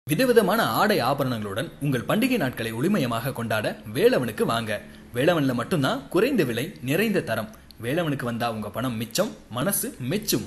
விதவிதமான ஆடை ஆபரணங்களுடன் உங்கள் பண்டிகை நாட்களை ஒளிமயமாக கொண்டாட வேலவனுக்கு வாங்க வேலவன்ல மட்டும்தான் குறைந்த விலை நிறைந்த தரம் வேலவனுக்கு வந்தா உங்க பணம் மிச்சம் மனசு மெச்சும்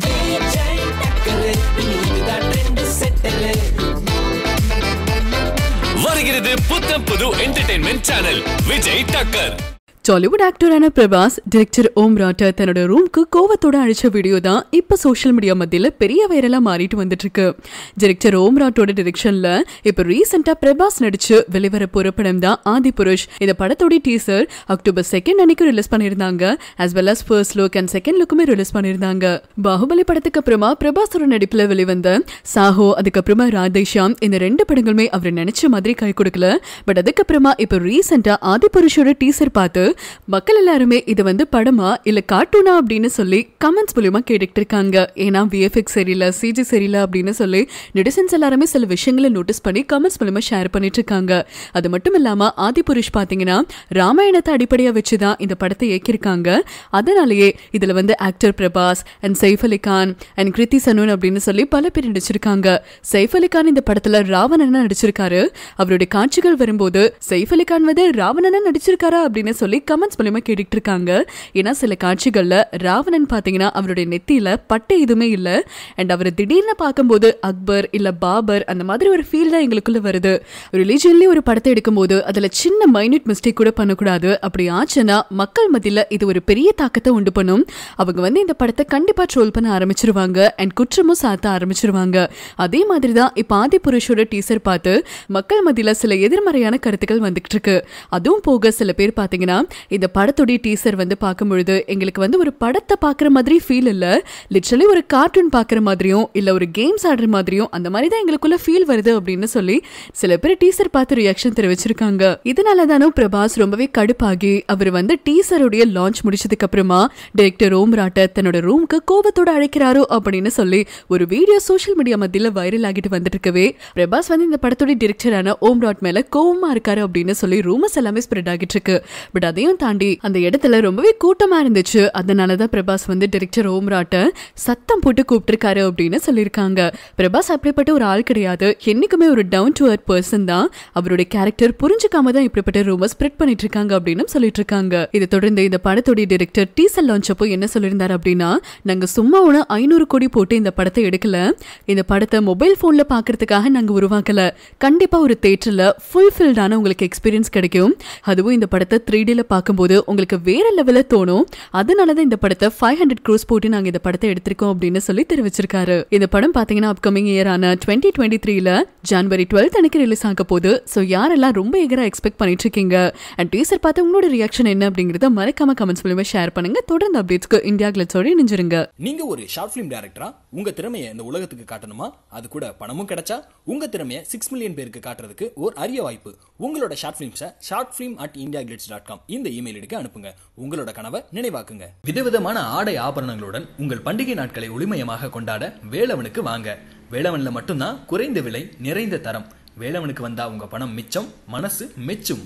வருகிறது புத்தம் புது entertainment channel Vijay Takkar Tollywood ஆக்டரான பிரபாஸ் டைரக்டர் ஓம் ராட்டா தன்னோட ரூம்க்கு கோவத்தோட அழிச்ச வீடியோ தான் இப்ப சோஷியல் மீடியா மத்தியில பெரிய வைரலா மாறிட்டு வந்துட்டு இருக்கு டைரக்டர் ஓம் ராட்டோட டிரெக்ஷன்ல இப்ப ரீசெண்டா பிரபாஸ் நடிச்சு வெளிவர போற படம் தான் ஆதி புருஷ் இந்த படத்தோட டீசர் அக்டோபர் செகண்ட் அன்னைக்கு ரிலீஸ் பண்ணிருந்தாங்க as well as first look and second லுக்குமே ரிலீஸ் பண்ணிருந்தாங்க பாகுபலி படத்துக்கு அப்புறமா பிரபாஸோட நடிப்புல வெளிவந்த சாஹோ அதுக்கப்புறமா ராதேஷாம் இந்த ரெண்டு படங்களுமே அவர் நினைச்ச மாதிரி கை கொடுக்கல பட் அதுக்கப்புறமா இப்ப ரீசெண்டா ஆதி புருஷோட டீசர் பார்த்து மக்கள் எல்லாருமே இது வந்து படமா இல்ல கார்ட்டூனா அப்படின்னு சொல்லி கமெண்ட்ஸ் மூலியமா கேட்டுக்கிட்டு இருக்காங்க ஏன்னா விஎஃப்எக்ஸ் சரியில்லை சிஜி சரியில்லை அப்படின்னு சொல்லி நெடிசன்ஸ் எல்லாருமே சில விஷயங்களை நோட்டீஸ் பண்ணி கமெண்ட்ஸ் மூலியமா ஷேர் பண்ணிட்டு இருக்காங்க அது மட்டும் இல்லாம ஆதி புருஷ் பாத்தீங்கன்னா ராமாயணத்தை அடிப்படையா வச்சுதான் இந்த படத்தை இயக்கியிருக்காங்க அதனாலேயே இதுல வந்து actor Prabhas and Saif Ali Khan and Kriti Sanon அப்படின்னு சொல்லி பல பேர் நடிச்சிருக்காங்க சைஃப் அலி கான் இந்த படத்துல ராவணனா நடிச்சிருக்காரு அவருடைய காட்சிகள் வரும்போது சைஃப் அலி கான் வந்து ராவணனா நடிச்சிருக்காரா அப்படின்னு சொல்லி கமெண்ட்ஸ் மூலியமா கேட்டுட்டு இருக்காங்க ஏன்னா சில காட்சிகள்ல ராவணன் பாத்தீங்கன்னா அவருடைய நெத்தியில பட்டை எதுவுமே இல்ல அண்ட் அவர் திடீர்னு பார்க்கும்போது அக்பர் இல்ல பாபர் அந்த மாதிரி ஒரு ஃபீல் தான் எங்களுக்குள்ள வருது ரிலீஜியன்லி ஒரு படத்தை எடுக்கும்போது அதுல சின்ன மைனூட் மிஸ்டேக் கூட பண்ணக்கூடாது அப்படி ஆச்சுன்னா மக்கள் மத்தியில இது ஒரு பெரிய தாக்கத்தை உண்டு பண்ணும் அவங்க வந்து இந்த படத்தை கண்டிப்பா ட்ரோல் பண்ண ஆரம்பிச்சிருவாங்க அண்ட் குற்றமும் சாத்த ஆரம்பிச்சிருவாங்க அதே மாதிரி தான் இப்ப ஆதி புருஷோட டீசர் பார்த்து மக்கள் மத்தியில சில எதிர்மறையான கருத்துக்கள் வந்துகிட்டு இருக்கு அதுவும் போக சில பேர் பாத்தீங்கன்னா இந்த படத்துடைய டீசர் வந்து பார்க்கும் பொழுது எங்களுக்கு வந்து ஒரு படத்தை பார்க்குற மாதிரி ஃபீல் இல்ல லிட்ரலி ஒரு கார்ட்டூன் பார்க்குற மாதிரியும் இல்ல ஒரு கேம்ஸ் ஆடுற மாதிரியும் அந்த மாதிரி தான் எங்களுக்குள்ள ஃபீல் வருது அப்படின்னு சொல்லி சில பேர் டீசர் பார்த்து ரியாக்ஷன் தெரிவிச்சிருக்காங்க இதனால தானோ பிரபாஸ் ரொம்பவே கடுப்பாகி அவர் வந்து டீசருடைய லான்ச் முடிச்சதுக்கு அப்புறமா டைரக்டர் ஓம் ராட்ட தன்னோட ரூம்க்கு கோபத்தோட அழைக்கிறாரோ அப்படின்னு சொல்லி ஒரு வீடியோ சோஷியல் மீடியா மத்தியில வைரல் ஆகிட்டு வந்துட்டு இருக்கவே பிரபாஸ் வந்து இந்த படத்தோட டிரெக்டரான ஓம் ராட் மேல கோவமா இருக்காரு அப்படின்னு சொல்லி ரூமர்ஸ் எல்லாமே ஸ்ப்ரெட் ஆகிட்டு இருக்கு பட் அதையும் தாண்டி அந்த இடத்துல ரொம்பவே கூட்டமா இருந்துச்சு அதனாலதான் பிரபாஸ் வந்து டைரக்டர் ஓம் ராட்ட சத்தம் போட்டு கூப்பிட்டிருக்காரு அப்படின்னு சொல்லியிருக்காங்க பிரபாஸ் அப்படிப்பட்ட ஒரு ஆள் கிடையாது என்னைக்குமே ஒரு டவுன் டு அர்த் பர்சன் தான் அவருடைய கேரக்டர் புரிஞ்சுக்காம தான் இப்படிப்பட்ட ரூமர் ஸ்ப்ரெட் பண்ணிட்டு இருக்காங்க அப்படின்னு சொல்லிட்டு இருக்காங்க இதை தொடர்ந்து இந்த படத்தோட டைரக்டர் டீசல் லான்ச் அப்போ என்ன சொல்லியிருந்தாரு அப்படின்னா நாங்க சும்மா ஒன்று ஐநூறு கோடி போட்டு இந்த படத்தை எடுக்கல இந்த படத்தை மொபைல் போன்ல பாக்குறதுக்காக நாங்க உருவாக்கல கண்டிப்பா ஒரு தேட்டர்ல ஃபுல்ஃபில்டான உங்களுக்கு எக்ஸ்பீரியன்ஸ் கிடைக்கும் அதுவும் இந்த படத்தை த்ரீ டில பார்க்கும்போது உங்களுக்கு வேற லெவலில் தோணும் அதனால தான் இந்த படத்தை ஃபைவ் ஹண்ட்ரட் க்ரோஸ் போட்டு நாங்க இந்த படத்தை எடுத்திருக்கோம் அப்படின்னு சொல்லி தெரிவிச்சிருக்காரு இந்த படம் பாத்தீங்கன்னா அப்கமிங் இயரான டுவெண்ட்டி டுவெண்ட்டி த்ரீல ஜனவரி டுவெல்த் அன்னைக்கு ரிலீஸ் ஆக போகுது ஸோ யாரெல்லாம் ரொம்ப எகரா எக்ஸ்பெக்ட் பண்ணிட்டு இருக்கீங்க அண்ட் டீசர் பார்த்து உங்களோட ரியாக்ஷன் என்ன அப்படிங்கறத மறக்காம கமெண்ட்ஸ் மூலியமா ஷேர் பண்ணுங்க தொடர்ந்து அப்டேட்ஸ்க்கு இந்தியா கிளட்ஸோட இணைஞ்சிருங்க நீங்க ஒரு ஷார்ட் ஃபிலிம் டைரக்டரா உங்க திறமையை இந்த உலகத்துக்கு காட்டணுமா அது கூட பணமும் கிடைச்சா உங்க திறமையை சிக்ஸ் மில்லியன் பேருக்கு காட்டுறதுக்கு ஒரு அரிய வாய்ப்பு உங்களோட ஷார்ட் ஃபிலிம்ஸை short film at India dot com இந்த இமெயில் ஐடிக்கு அனுப்புங்க உங்களோட கனவை நினைவாக்குங்க விதவிதமான ஆடை ஆபரணங்களுடன் உங்கள் பண்டிகை நாட்களை ஒளிமயமாக கொண்டாட வேலவனுக்கு வாங்க வேலவன்ல மட்டும்தான் குறைந்த விலை நிறைந்த தரம் வேலவனுக்கு வந்தா உங்க பணம் மிச்சம் மனசு மெச்சும்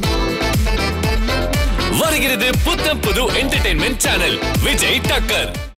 வருகிறது புத்தம் புது என்டர்டைன்மெண்ட் சேனல் விஜய் டக்கர்